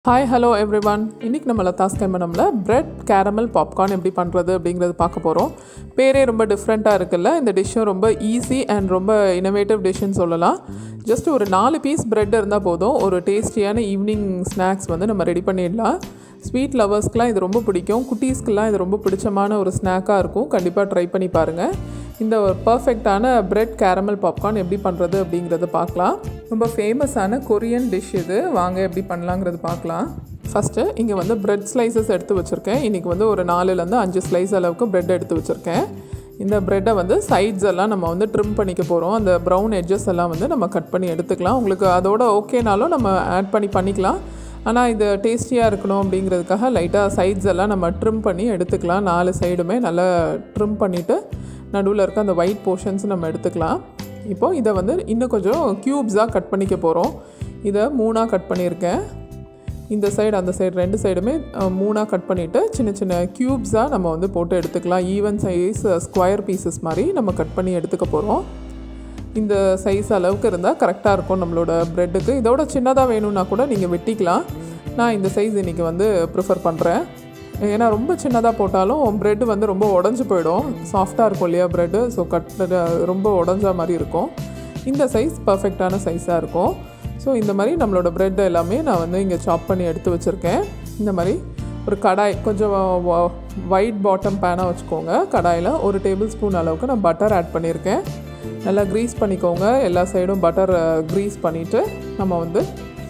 hi hello every everyone இன்றைக்கி நம்ம லதாஸ் கைமனமில் பிரெட் கேரமல் பாப்கார்ன் எப்படி பண்ணுறது அப்படிங்கிறது பார்க்க போகிறோம் பேரே ரொம்ப டிஃப்ரெண்ட்டாக இருக்குல்ல இந்த டிஷ்ஷும் ரொம்ப ஈஸி அண்ட் ரொம்ப இனோவேட்டிவ் டிஷ்ஷுன்னு சொல்லலாம் ஜஸ்ட் ஒரு நாலு பீஸ் பிரெட் இருந்தால் போதும் ஒரு டேஸ்டியான ஈவினிங் ஸ்நாக்ஸ் வந்து நம்ம ரெடி பண்ணிடலாம் ஸ்வீட் லவர்ஸ்க்கெலாம் இது ரொம்ப பிடிக்கும் குட்டீஸ்க்கெலாம் இது ரொம்ப பிடிச்சமான ஒரு ஸ்நாக்காக இருக்கும் கண்டிப்பாக ட்ரை பண்ணி பாருங்கள் இந்த பர்ஃபெக்டான பிரெட் கேரமல் பாப்கார்ன் எப்படி பண்ணுறது அப்படிங்கிறத பார்க்கலாம் ரொம்ப ஃபேமஸான கொரியன் டிஷ் இது வாங்க எப்படி பண்ணலாங்கிறது பார்க்கலாம் ஃபஸ்ட்டு இங்கே வந்து பிரெட் ஸ்லைசஸ் எடுத்து வச்சுருக்கேன் இன்றைக்கி வந்து ஒரு நாலுலேருந்து அஞ்சு ஸ்லைஸ் அளவுக்கு பிரெட் எடுத்து வச்சுருக்கேன் இந்த ப்ரெட்டை வந்து சைட்ஸ் எல்லாம் நம்ம வந்து ட்ரிம் பண்ணிக்க போகிறோம் அந்த ப்ரௌன் எட்ஜஸ் எல்லாம் வந்து நம்ம கட் பண்ணி எடுத்துக்கலாம் உங்களுக்கு அதோட ஓகேனாலும் நம்ம ஆட் பண்ணி பண்ணிக்கலாம் ஆனால் இது டேஸ்டியாக இருக்கணும் அப்படிங்கிறதுக்காக லைட்டாக சைட்ஸ் எல்லாம் நம்ம ட்ரிம் பண்ணி எடுத்துக்கலாம் நாலு சைடுமே நல்லா ட்ரிம் பண்ணிவிட்டு நடுவில் இருக்க அந்த ஒயிட் போர்ஷன்ஸ் நம்ம எடுத்துக்கலாம் இப்போது இதை வந்து இன்னும் கொஞ்சம் க்யூப்ஸாக கட் பண்ணிக்க போகிறோம் இதை மூணாக கட் பண்ணியிருக்கேன் இந்த சைடு அந்த சைடு ரெண்டு சைடுமே மூணாக கட் பண்ணிவிட்டு சின்ன சின்ன க்யூப்ஸாக நம்ம வந்து போட்டு எடுத்துக்கலாம் ஈவன் சைஸ் ஸ்கொயர் பீசஸ் மாதிரி நம்ம கட் பண்ணி எடுத்துக்க போகிறோம் இந்த சைஸ் அளவுக்கு இருந்தால் கரெக்டாக இருக்கும் நம்மளோட ப்ரெட்டுக்கு இதோட சின்னதாக வேணும்னா கூட நீங்கள் வெட்டிக்கலாம் நான் இந்த சைஸ் இன்றைக்கி வந்து ப்ரிஃபர் பண்ணுறேன் ஏன்னா ரொம்ப சின்னதாக போட்டாலும் ப்ரெட்டு வந்து ரொம்ப உடஞ்சி போயிடும் சாஃப்டாக இருக்கும் இல்லையா ப்ரெட்டு ஸோ கட் ரொம்ப உடஞ்ச மாதிரி இருக்கும் இந்த சைஸ் பர்ஃபெக்டான சைஸாக இருக்கும் ஸோ இந்த மாதிரி நம்மளோட ப்ரெட் எல்லாமே நான் வந்து இங்கே சாப் பண்ணி எடுத்து வச்சுருக்கேன் இந்த மாதிரி ஒரு கடாய் கொஞ்சம் ஒயிட் பாட்டம் பேனாக வச்சுக்கோங்க கடாயில் ஒரு டேபிள் ஸ்பூன் அளவுக்கு நான் பட்டர் ஆட் பண்ணியிருக்கேன் நல்லா க்ரீஸ் பண்ணிக்கோங்க எல்லா சைடும் பட்டர் க்ரீஸ் பண்ணிவிட்டு நம்ம வந்து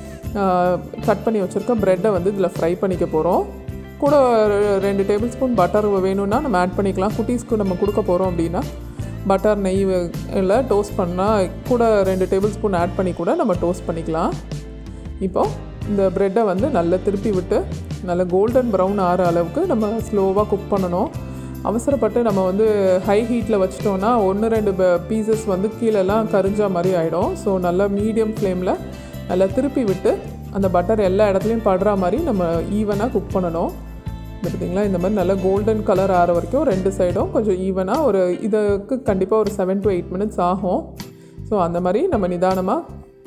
கட் பண்ணி வச்சுருக்க ப்ரெட்டை வந்து இதில் ஃப்ரை பண்ணிக்க போகிறோம் கூட ரெண்டு டேபிள் ஸ்பூன் பட்டர் வேணும்னா நம்ம ஆட் பண்ணிக்கலாம் குட்டீஸ்க்கு நம்ம கொடுக்க போகிறோம் அப்படின்னா பட்டர் நெய் இல்லை டோஸ்ட் பண்ணால் கூட ரெண்டு டேபிள் ஸ்பூன் ஆட் பண்ணி கூட நம்ம டோஸ்ட் பண்ணிக்கலாம் இப்போது இந்த ப்ரெட்டை வந்து நல்லா திருப்பி விட்டு நல்லா கோல்டன் ப்ரௌன் ஆகிற அளவுக்கு நம்ம ஸ்லோவாக குக் பண்ணணும் அவசரப்பட்டு நம்ம வந்து ஹை ஹீட்டில் வச்சிட்டோன்னா ஒன்று ரெண்டு பீசஸ் வந்து கீழெல்லாம் கரிஞ்ச மாதிரி ஆகிடும் ஸோ நல்லா மீடியம் ஃப்ளேமில் நல்லா திருப்பி விட்டு அந்த பட்டர் எல்லா இடத்துலையும் படுற மாதிரி நம்ம ஈவனாக குக் பண்ணணும் பார்த்தீங்களா இந்த மாதிரி நல்லா கோல்டன் கலர் ஆகிற வரைக்கும் ரெண்டு சைடும் கொஞ்சம் ஈவனாக ஒரு இதுக்கு கண்டிப்பாக ஒரு செவன் டு எயிட் மினிட்ஸ் ஆகும் ஸோ அந்த மாதிரி நம்ம நிதானமாக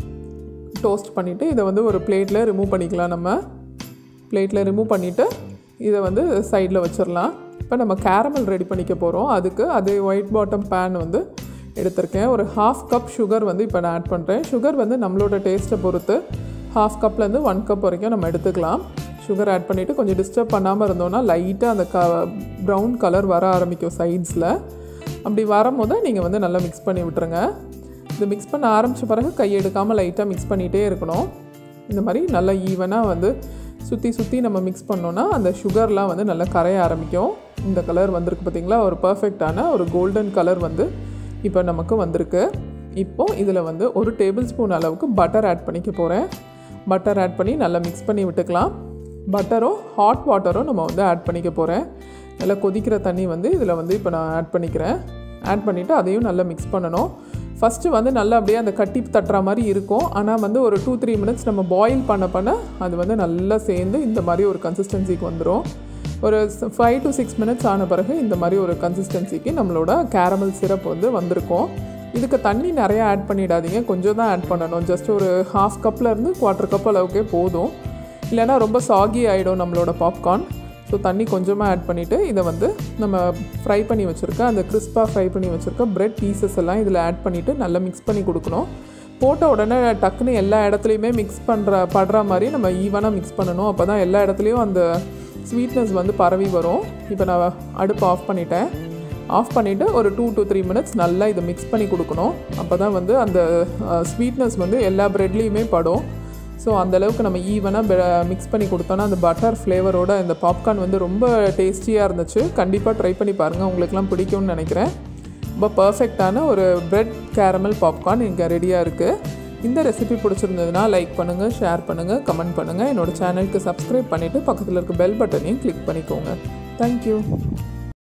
டோஸ்ட் பண்ணிவிட்டு இதை வந்து ஒரு பிளேட்டில் ரிமூவ் பண்ணிக்கலாம் நம்ம பிளேட்டில் ரிமூவ் பண்ணிவிட்டு இதை வந்து சைடில் வச்சிடலாம் இப்போ நம்ம கேரமல் ரெடி பண்ணிக்க போகிறோம் அதுக்கு அது ஒயிட் பாட்டம் பேன் வந்து எடுத்திருக்கேன் ஒரு ஹாஃப் கப் சுகர் வந்து இப்போ நான் ஆட் பண்ணுறேன் சுகர் வந்து நம்மளோட டேஸ்ட்டை பொறுத்து ஹாஃப் கப்லேருந்து ஒன் கப் வரைக்கும் நம்ம எடுத்துக்கலாம் சுகர் ஆட் பண்ணிவிட்டு கொஞ்சம் டிஸ்டர்ப் பண்ணாமல் இருந்தோன்னா லைட்டாக அந்த க ப்ரௌன் கலர் வர ஆரம்பிக்கும் சைட்ஸில் அப்படி வரும்போது நீங்கள் வந்து நல்லா மிக்ஸ் பண்ணி விட்டுருங்க இது மிக்ஸ் பண்ண ஆரம்பித்த பிறகு கையெடுக்காமல் லைட்டாக மிக்ஸ் பண்ணிகிட்டே இருக்கணும் இந்த மாதிரி நல்லா ஈவனாக வந்து சுற்றி சுற்றி நம்ம மிக்ஸ் பண்ணோன்னா அந்த சுகர்லாம் வந்து நல்லா கரைய ஆரம்பிக்கும் இந்த கலர் வந்திருக்கு பார்த்திங்களா ஒரு பர்ஃபெக்டான ஒரு கோல்டன் கலர் வந்து இப்போ நமக்கு வந்திருக்கு இப்போது இதில் வந்து ஒரு டேபிள் ஸ்பூன் அளவுக்கு பட்டர் ஆட் பண்ணிக்க போகிறேன் பட்டர் ஆட் பண்ணி நல்லா மிக்ஸ் பண்ணி விட்டுக்கலாம் பட்டரும் ஹாட் வாட்டரும் நம்ம வந்து ஆட் பண்ணிக்க போகிறேன் நல்லா கொதிக்கிற தண்ணி வந்து இதில் வந்து இப்போ நான் ஆட் பண்ணிக்கிறேன் ஆட் பண்ணிவிட்டு அதையும் நல்லா மிக்ஸ் பண்ணணும் ஃபஸ்ட்டு வந்து நல்லா அப்படியே அந்த கட்டி தட்டுற மாதிரி இருக்கும் ஆனால் வந்து ஒரு டூ த்ரீ மினிட்ஸ் நம்ம பாயில் பண்ண பண்ண அது வந்து நல்லா சேர்ந்து இந்த மாதிரி ஒரு கன்சிஸ்டன்சிக்கு வந்துடும் ஒரு ஃபைவ் டு சிக்ஸ் மினிட்ஸ் ஆன பிறகு இந்த மாதிரி ஒரு கன்சிஸ்டன்சிக்கு நம்மளோட கேரமல் சிரப் வந்து வந்திருக்கும் இதுக்கு தண்ணி நிறையா ஆட் பண்ணிடாதீங்க கொஞ்சம் தான் ஆட் பண்ணணும் ஜஸ்ட் ஒரு ஹாஃப் கப்லேருந்து குவார்ட்டர் கப் அளவுக்கே போதும் இல்லைனா ரொம்ப சாகி ஆகிடும் நம்மளோட பாப்கார்ன் ஸோ தண்ணி கொஞ்சமாக ஆட் பண்ணிவிட்டு இதை வந்து நம்ம ஃப்ரை பண்ணி வச்சுருக்க அந்த கிறிஸ்பாக ஃப்ரை பண்ணி வச்சுருக்க ப்ரெட் பீசஸ் எல்லாம் இதில் ஆட் பண்ணிவிட்டு நல்லா மிக்ஸ் பண்ணி கொடுக்கணும் போட்ட உடனே டக்குன்னு எல்லா இடத்துலையுமே மிக்ஸ் பண்ணுற படுற மாதிரி நம்ம ஈவனாக மிக்ஸ் பண்ணணும் அப்போ தான் எல்லா இடத்துலையும் அந்த ஸ்வீட்னஸ் வந்து பரவி வரும் இப்போ நான் அடுப்பு ஆஃப் பண்ணிட்டேன் ஆஃப் பண்ணிவிட்டு ஒரு டூ டு த்ரீ மினிட்ஸ் நல்லா இதை மிக்ஸ் பண்ணி கொடுக்கணும் அப்போ தான் வந்து அந்த ஸ்வீட்னஸ் வந்து எல்லா ப்ரெட்லேயுமே படும் ஸோ அந்தளவுக்கு நம்ம ஈவனாக மிக்ஸ் பண்ணி கொடுத்தோன்னா அந்த பட்டர் ஃப்ளேவரோட இந்த பாப்கார்ன் வந்து ரொம்ப டேஸ்டியாக இருந்துச்சு கண்டிப்பாக ட்ரை பண்ணி பாருங்கள் உங்களுக்குலாம் பிடிக்கும்னு நினைக்கிறேன் ரொம்ப பர்ஃபெக்டான ஒரு ப்ரெட் கேரமல் பாப்கார்ன் இங்கே ரெடியாக இருக்குது இந்த ரெசிபி பிடிச்சிருந்ததுன்னா லைக் பண்ணுங்கள் ஷேர் பண்ணுங்கள் கமெண்ட் பண்ணுங்கள் என்னோடய சேனலுக்கு சப்ஸ்கிரைப் பண்ணிவிட்டு பக்கத்தில் இருக்க பெல் பட்டனையும் கிளிக் பண்ணிக்கோங்க தேங்க்யூ